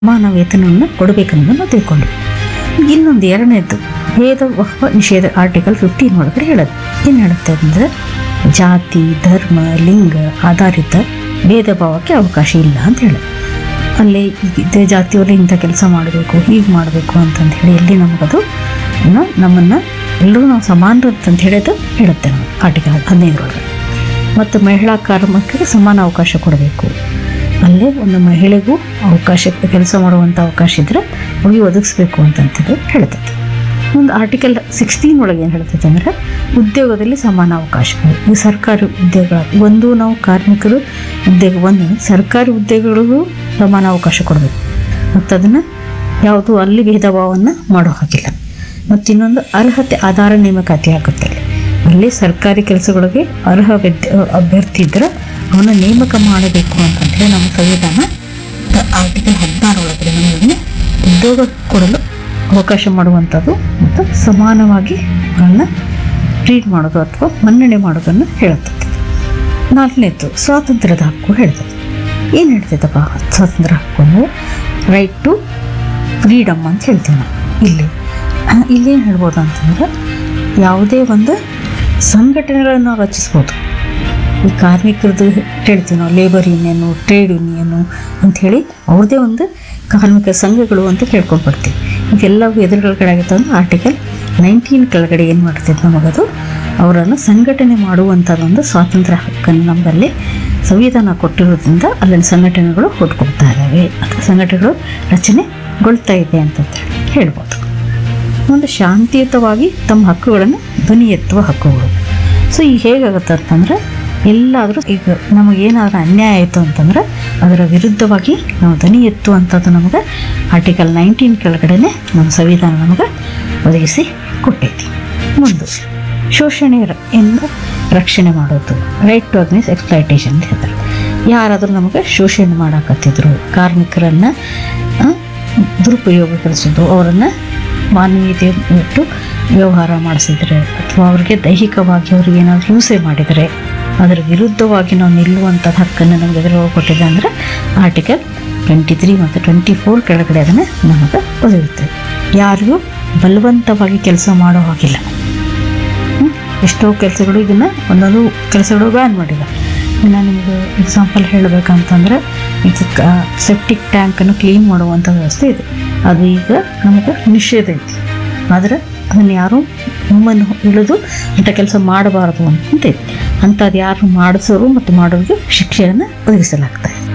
ಸಮಾನ ವೇತನವನ್ನು ಕೊಡಬೇಕನ್ನೋದನ್ನು ತಿಳ್ಕೊಂಡ್ವಿ ಇನ್ನೊಂದು ಎರಡನೇದ್ದು ಭೇದ ವಹ ನಿಷೇಧ ಆರ್ಟಿಕಲ್ ಫಿಫ್ಟೀನ್ ಒಳಗಡೆ ಹೇಳೋದು ಏನು ಹೇಳುತ್ತೆ ಅಂದರೆ ಜಾತಿ ಧರ್ಮ ಲಿಂಗ ಆಧಾರಿತ ಭೇದ ಭಾವಕ್ಕೆ ಅವಕಾಶ ಇಲ್ಲ ಅಂತ ಹೇಳೋದು ಅಲ್ಲಿ ಇದೇ ಜಾತಿಯವರು ಇಂಥ ಕೆಲಸ ಮಾಡಬೇಕು ಹೀಗೆ ಮಾಡಬೇಕು ಅಂತಂದು ಹೇಳಿ ಎಲ್ಲಿ ನಮಗದು ಇನ್ನು ನಮ್ಮನ್ನು ಎಲ್ಲರೂ ನಾವು ಸಮಾನರು ಅಂತ ಹೇಳಿದ್ದು ಹೇಳುತ್ತೆ ನಾವು ಆರ್ಟಿಕಲ್ ಹದಿನೈದರೊಳಗೆ ಮತ್ತು ಮಹಿಳಾ ಕಾರ್ಮಿಕರಿಗೆ ಸಮಾನ ಅವಕಾಶ ಕೊಡಬೇಕು ಅಲ್ಲೇ ಒಂದು ಮಹಿಳೆಗೂ ಅವಕಾಶ ಕೆಲಸ ಮಾಡುವಂಥ ಅವಕಾಶ ಇದ್ದರೆ ಅವರಿಗೆ ಒದಗಿಸ್ಬೇಕು ಅಂತಂತಿದ್ದು ಹೇಳ್ತೈತೆ ಒಂದು ಆರ್ಟಿಕಲ್ ಸಿಕ್ಸ್ಟೀನ್ ಒಳಗೆ ಏನು ಹೇಳ್ತೈತೆ ಅಂದರೆ ಉದ್ಯೋಗದಲ್ಲಿ ಸಮಾನ ಅವಕಾಶಗಳು ಈ ಸರ್ಕಾರಿ ಉದ್ಯೋಗ ಒಂದು ನಾವು ಕಾರ್ಮಿಕರು ಉದ್ಯೋಗ ಒಂದು ಸರ್ಕಾರಿ ಉದ್ಯೋಗಗಳಿಗೂ ಸಮಾನ ಅವಕಾಶ ಕೊಡಬೇಕು ಮತ್ತು ಅದನ್ನು ಯಾವುದು ಅಲ್ಲಿ ಭೇದ ಭಾವವನ್ನು ಮಾಡೋ ಹಾಗಿಲ್ಲ ಮತ್ತು ಇನ್ನೊಂದು ಅರ್ಹತೆ ಆಧಾರ ನೇಮಕಾತಿ ಆಗುತ್ತೆ ಅಲ್ಲಿ. ಅಲ್ಲಿ ಸರ್ಕಾರಿ ಕೆಲಸಗಳಿಗೆ ಅರ್ಹ ವಿದ್ಯ ಅಭ್ಯರ್ಥಿ ಇದ್ದರೆ ಅವನ ನೇಮಕ ಮಾಡಬೇಕು ಅಂತಂದರೆ ನಮ್ಮ ಸಂವಿಧಾನ ಆರ್ಟಿಕಲ್ ಹದಿನಾರು ಒಳಗಡೆ ನಮಗೆ ಉದ್ಯೋಗ ಕೊಡಲು ಅವಕಾಶ ಮಾಡುವಂಥದ್ದು ಮತ್ತು ಸಮಾನವಾಗಿ ಅವನ್ನ ಟ್ರೀಟ್ ಮಾಡೋದು ಅಥವಾ ಮನ್ನಣೆ ಮಾಡೋದನ್ನು ಹೇಳುತ್ತದೆ ನಾಲ್ಕನೇದು ಸ್ವಾತಂತ್ರ್ಯದ ಹಕ್ಕು ಹೇಳ್ತದೆ ಏನು ಹೇಳ್ತೈತಪ್ಪ ಸ್ವಾತಂತ್ರ್ಯ ಹಕ್ಕು ಅಂದರೆ ರೈಟ್ ಟು ಫ್ರೀಡಮ್ ಅಂತ ಹೇಳ್ತೀವಿ ನಾವು ಇಲ್ಲಿ ಆ, ಇಲ್ಲೇನು ಹೇಳ್ಬೋದು ಅಂತಂದ್ರೆ ಯಾವುದೇ ಒಂದು ಸಂಘಟನೆಗಳನ್ನು ನಾವು ರಚಿಸ್ಬೋದು ಈ ಕಾರ್ಮಿಕರದ್ದು ಹೇಳ್ತೀವಿ ನಾವು ಲೇಬರ್ ಯೂನಿಯನು ಟ್ರೇಡ್ ಯೂನಿಯನು ಅಂಥೇಳಿ ಅವ್ರದ್ದೇ ಒಂದು ಕಾರ್ಮಿಕ ಸಂಘಗಳು ಅಂತ ಕೇಳ್ಕೊಂಡು ಬರ್ತೀವಿ ಇದೆಲ್ಲವೂ ಎದುರುಗಡೆ ಆಗುತ್ತೆ ಅಂದ್ರೆ ಆರ್ಟಿಕಲ್ ನೈನ್ಟೀನ್ ಕೆಳಗಡೆ ಏನು ಮಾಡ್ತೈತೆ ನಮಗದು ಅವರನ್ನು ಸಂಘಟನೆ ಮಾಡುವಂಥದ್ದೊಂದು ಸ್ವಾತಂತ್ರ್ಯ ಹಕ್ಕನ್ನು ನಮ್ಮಲ್ಲಿ ಸಂವಿಧಾನ ಕೊಟ್ಟಿರೋದ್ರಿಂದ ಅಲ್ಲಿನ ಸಂಘಟನೆಗಳು ಹುಟ್ಕೊಳ್ತಾ ಇದ್ದಾವೆ ಅಥವಾ ಸಂಘಟನೆಗಳು ರಚನೆಗೊಳ್ತಾ ಇದೆ ಅಂತ ಹೇಳ್ಬೋದು ಒಂದು ಶಾಂತಿಯುತವಾಗಿ ತಮ್ಮ ಹಕ್ಕುಗಳನ್ನು ಧ್ವನಿ ಎತ್ತುವ ಹಕ್ಕುಗಳು ಸೊ ಈಗ ಹೇಗಾಗುತ್ತೆ ಅಂತಂದರೆ ಎಲ್ಲಾದರೂ ಈಗ ನಮಗೇನಾದರೂ ಅನ್ಯಾಯ ಆಯಿತು ಅಂತಂದ್ರೆ ಅದರ ವಿರುದ್ಧವಾಗಿ ನಾವು ಧ್ವನಿ ಎತ್ತುವಂಥದ್ದು ನಮಗೆ ಆರ್ಟಿಕಲ್ ನೈನ್ಟೀನ್ ಕೆಳಗಡೆನೆ ನಮ್ಮ ಸಂವಿಧಾನ ನಮಗೆ ಒದಗಿಸಿ ಕೊಟ್ಟೈತಿ ಮುಂದೆ ಶೋಷಣೆ ರ- ಇಂದ ರಕ್ಷಣೆ ಮಾಡೋದು ರೈಟ್ ಟು ಅಗ್ನಿಸ್ ಎಕ್ಸ್ಪ್ಲೈಟೇಷನ್ ಅಂತ ಹೇಳ್ತಾರೆ ಯಾರಾದರೂ ನಮಗೆ ಶೋಷಣೆ ಮಾಡಾಕತ್ತಿದ್ರು ಕಾರ್ಮಿಕರನ್ನು ಆ, ದುರುಪಯೋಗಪಡಿಸೋದು ಅವರನ್ನು ಮಾನವೀಯತೆ ಬಿಟ್ಟು ವ್ಯವಹಾರ ಮಾಡಿಸಿದ್ರೆ ಅಥವಾ ಅವ್ರಿಗೆ ದೈಹಿಕವಾಗಿ ಅವ್ರಿಗೆ ಏನಾದರೂ ಹಿಂಸೆ ಮಾಡಿದರೆ ಅದರ ವಿರುದ್ಧವಾಗಿ ನಾವು ನಿಲ್ಲುವಂಥದ್ದು ಹಕ್ಕನ್ನು ನಮಗೆ ಎದುರು ಕೊಟ್ಟಿದೆ ಅಂದರೆ ಆರ್ಟಿಕಲ್ ಟ್ವೆಂಟಿ ತ್ರೀ ಮತ್ತು ಟ್ವೆಂಟಿ ಫೋರ್ ಕೆಳಗಡೆ ಅದನ್ನು ನಮಗೆ ಒದಗುತ್ತೆ ಯಾರಿಗೂ ಬಲವಂತವಾಗಿ ಕೆಲಸ ಮಾಡೋ ಹಾಗಿಲ್ಲ ಹ್ಮ್? ಎಷ್ಟೋ ಕೆಲಸಗಳು ಇದನ್ನು ಒಂದೊಂದು ಕೆಲಸಗಳು ಬ್ಯಾನ್ ಮಾಡಿಲ್ಲ ಇನ್ನು ನಿಮಗೆ ಎಕ್ಸಾಂಪಲ್ ಹೇಳಬೇಕಂತಂದ್ರೆ ಈಗ ಸೆಪ್ಟಿಕ್ ಟ್ಯಾಂಕನ್ನು ಕ್ಲೀನ್ ಮಾಡುವಂಥ ವ್ಯವಸ್ಥೆ ಇದೆ ಅದು ಈಗ ನಮಗೆ ನಿಷೇಧ ಐತಿ ಆದರೆ ಅದನ್ನು ಯಾರು ನಿಮ್ಮನ್ನು ಇಳಿದು ಅಂಥ ಕೆಲಸ ಮಾಡಬಾರದು ಅಂತ ಐತಿ ಅಂಥದ್ದು ಯಾರು ಮಾಡಿಸೋರು ಮತ್ತು ಮಾಡೋರಿಗೆ ಶಿಕ್ಷೆಯನ್ನು ಒದಗಿಸಲಾಗ್ತಾ ಇದೆ